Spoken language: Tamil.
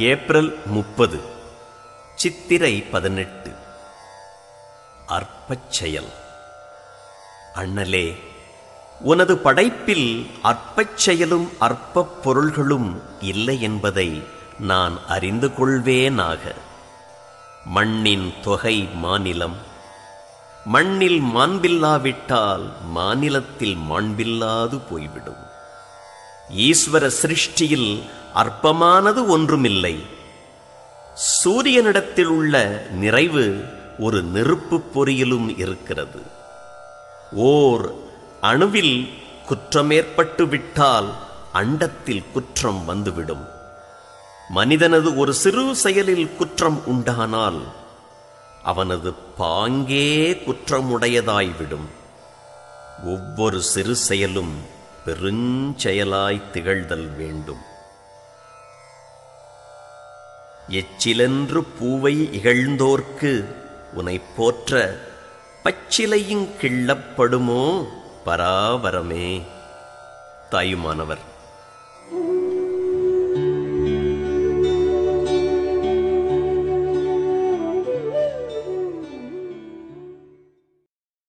ஏப்ரல் முப்பது சித்திரை பதினெட்டு அற்பச் செயல் அண்ணலே உனது படைப்பில் அற்பச் செயலும் அற்பப் பொருள்களும் இல்லை என்பதை நான் அறிந்து கொள்வேனாக மண்ணின் தொகை மாநிலம் மண்ணில் மாண்பில்லாவிட்டால் மாநிலத்தில் மாண்பில்லாது போய்விடும் ஈஸ்வர சிருஷ்டியில் அற்பமானது ஒன்றுமில்லை சூரியனிடத்தில் உள்ள நிறைவு ஒரு நெருப்புப் பொறியிலும் இருக்கிறது ஓர் அணுவில் குற்றமேற்பட்டு விட்டால் அண்டத்தில் குற்றம் வந்துவிடும் மனிதனது ஒரு சிறு செயலில் குற்றம் உண்டானால் அவனது பாங்கே குற்றமுடையதாய்விடும் ஒவ்வொரு சிறு செயலும் பெருஞ்செயலாய் திகழ்தல் வேண்டும் எச்சிலென்று பூவை இகழ்ந்தோர்க்கு உனைப் போற்ற பச்சிலையும் கிள்ளப்படுமோ பராபரமே தாயுமானவர்